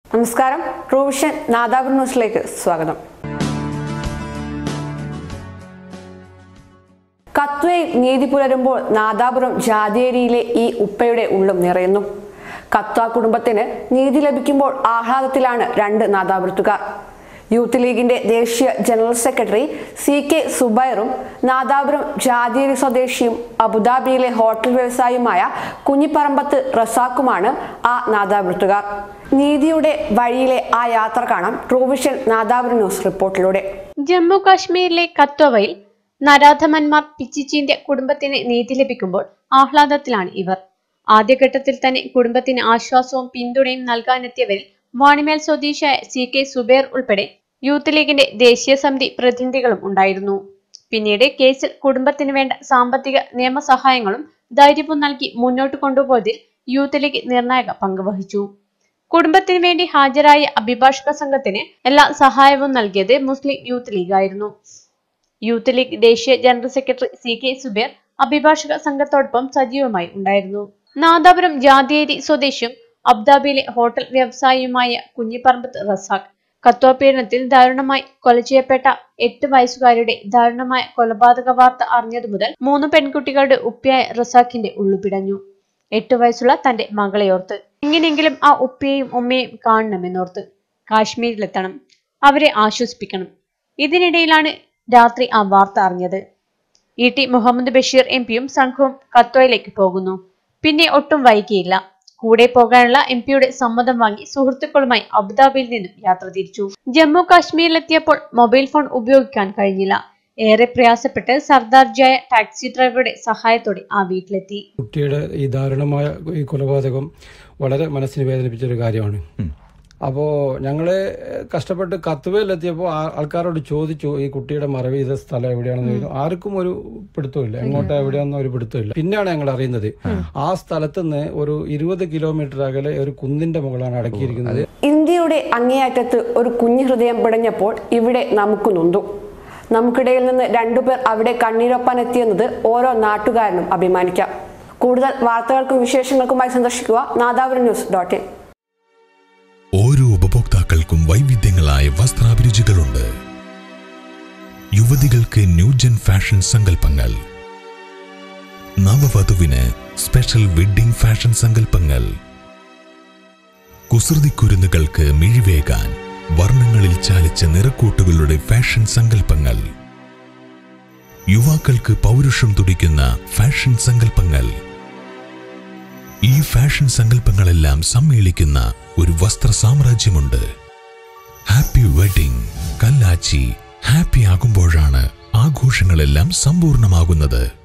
നമസ്കാരം പ്രൊവിഷൻ നാദാപുരം ന്യൂസിലേക്ക് സ്വാഗതം കത്വയിൽ നീതി പുലരുമ്പോൾ നാദാപുരം ജാതിയേരിയിലെ ഈ ഉപ്പയുടെ ഉള്ളും നിറയുന്നു കത്വ കുടുംബത്തിന് നീതി ലഭിക്കുമ്പോൾ ആഹ്ലാദത്തിലാണ് രണ്ട് നാദാപുരത്തുകാർ യൂത്ത് ലീഗിന്റെ ദേശീയ ജനറൽ സെക്രട്ടറി സി കെ സുബൈറും നാദാപുരം ജാതിയേരി സ്വദേശിയും അബുദാബിയിലെ ഹോട്ടൽ വ്യവസായിയുമായ കുഞ്ഞിപ്പറമ്പത്ത് റസാക്കുമാണ് ആ നാദാപുരത്തുകാർ നീതിയുടെ വഴിയിലെ ആ യാത്ര കാണാം ട്രൂവിഷൻ നാദാപുരം ന്യൂസ് റിപ്പോർട്ടിലൂടെ ജമ്മു കാശ്മീരിലെ കത്വവയിൽ നരാധമന്മാർ പിച്ചിച്ചീന്റെ കുടുംബത്തിന് നീതി ലഭിക്കുമ്പോൾ ആഹ്ലാദത്തിലാണ് ഇവർ ആദ്യഘട്ടത്തിൽ തന്നെ കുടുംബത്തിന് ആശ്വാസവും പിന്തുണയും നൽകാനെത്തിയവരിൽ വാണിമേൽ സ്വദേശിയായ സി കെ സുബേർ ഉൾപ്പെടെ യൂത്ത് ലീഗിന്റെ ദേശീയ സമിതി പ്രതിനിധികളും ഉണ്ടായിരുന്നു പിന്നീട് കേസിൽ കുടുംബത്തിന് വേണ്ട സാമ്പത്തിക നിയമസഹായങ്ങളും ധൈര്യവും നൽകി മുന്നോട്ട് കൊണ്ടുപോയതിൽ യൂത്ത് ലീഗ് നിർണായക പങ്ക് വഹിച്ചു കുടുംബത്തിന് വേണ്ടി ഹാജരായ അഭിഭാഷക സംഘത്തിന് എല്ലാ സഹായവും നൽകിയത് മുസ്ലിം യൂത്ത് ലീഗ് ആയിരുന്നു യൂത്ത് ലീഗ് ദേശീയ general secretary C K Subair അഭിഭാഷക സംഘത്തോടൊപ്പം സജീവമായി ഉണ്ടായിരുന്നു നാദാപുരം ജാതിയേരി സ്വദേശിയും അബ്ദാബിയിലെ ഹോട്ടൽ വ്യവസായിയുമായ കുഞ്ഞിപ്പറമ്പത്ത് റസാഖ് കത്വാപീഡനത്തിൽ ദാരുണമായി കൊല ചെയ്യപ്പെട്ട എട്ട് വയസ്സുകാരുടെ ദാരുണമായ കൊലപാതക വാർത്ത അറിഞ്ഞതു മുതൽ മൂന്ന് പെൺകുട്ടികളുടെ ഉപ്പയായ റസാഖിന്റെ ഉള്ളുപിടഞ്ഞു എട്ടു വയസ്സുള്ള തന്റെ മകളെയോർത്ത് എങ്ങനെയെങ്കിലും ആ ഉപ്പയെയും ഉമ്മയെയും കാണണമെന്നോർത്ത് കാശ്മീരിലെത്തണം അവരെ ആശ്വസിപ്പിക്കണം ഇതിനിടയിലാണ് രാത്രി ആ വാർത്ത അറിഞ്ഞത് E T Muhammad Basheer M പിയും സംഘവും കത്തോയിലേക്ക് പോകുന്നു പിന്നെ ഒട്ടും വൈകിയില്ല കൂടെ പോകാനുള്ള എം പിയുടെ സമ്മതം വാങ്ങി സുഹൃത്തുക്കളുമായി അബുദാബിയിൽ നിന്നും യാത്ര തിരിച്ചു ജമ്മു കാശ്മീരിലെത്തിയപ്പോൾ മൊബൈൽ ഫോൺ ഉപയോഗിക്കാൻ കഴിഞ്ഞില്ല ഏറെ പ്രയാസപ്പെട്ട് സർദാർജിയായ ടാക്സി ഡ്രൈവറുടെ സഹായത്തോടെ ആ വീട്ടിലെത്തി കുട്ടിയുടെ ഈ ദാരുണമായ ഈ കൊലപാതകം വളരെ മനസ്സിന് വേദനിപ്പിച്ച ഒരു കാര്യമാണ് അപ്പോൾ ഞങ്ങൾ കഷ്ടപ്പെട്ട് കത്തുവയിലെത്തിയപ്പോൾ ആൾക്കാരോട് ചോദിച്ചു ഈ കുട്ടിയുടെ മറവ് ചെയ്ത സ്ഥലം എവിടെയാണെന്ന് ചോദിച്ചു ആർക്കും ഒരു പിടുത്തമില്ല എങ്ങോട്ടാ എവിടെയാണെന്ന് ഒരു പിടുത്തമില്ല പിന്നെയാണ് ഞങ്ങൾ അറിയുന്നത് ആ സ്ഥലത്ത് നിന്ന് ഒരു ഇരുപത് കിലോമീറ്റർ അകലെ ഒരു കുന്നിന്റെ മുകളാണ് അടക്കിയിരിക്കുന്നത് ഇന്ത്യയുടെ അങ്ങേയറ്റത്ത് ഒരു കുഞ്ഞു ഹൃദയം പിടഞ്ഞപ്പോൾ ഇവിടെ നമുക്ക് നൊന്തു നമുക്കിടയിൽ നിന്ന് രണ്ടുപേർ അവിടെ കണ്ണീരൊപ്പാൻ എത്തിയെന്നത് ഓരോ നാട്ടുകാരനും അഭിമാനിക്കാം കൂടുതൽ വാർത്തകൾക്കും വിശേഷങ്ങൾക്കുമായി സന്ദർശിക്കുക നാദാപുരം ന്യൂസ് ഡോട്ട് ഇൻ ഓരോ ഉപഭോക്താക്കൾക്കും വൈവിധ്യങ്ങളായ വസ്ത്രാഭിരുചികളുണ്ട് യുവതികൾക്ക് ന്യൂജൻ ഫാഷൻ സങ്കല്പങ്ങൾ നവവധുവിന് സ്പെഷ്യൽ വെഡ്ഡിംഗ് ഫാഷൻ സങ്കല്പങ്ങൾ കുസൃതിക്കുരുന്നുകൾക്ക് മിഴിവേകാൻ വർണ്ണങ്ങളിൽ ചാലിച്ച നിറക്കൂട്ടുകളുടെ ഫാഷൻ സങ്കല്പങ്ങൾ യുവാക്കൾക്ക് പൗരുഷം തുടിക്കുന്ന ഫാഷൻ സങ്കല്പങ്ങൾ ഈ ഫാഷൻ സങ്കല്പങ്ങളെല്ലാം സമ്മേളിക്കുന്ന ഒരു വസ്ത്ര സാമ്രാജ്യമുണ്ട് ഹാപ്പി വെഡിംഗ് കല്ലാച്ചി ഹാപ്പി ആകുമ്പോഴാണ് ആഘോഷങ്ങളെല്ലാം സമ്പൂർണ്ണമാകുന്നത്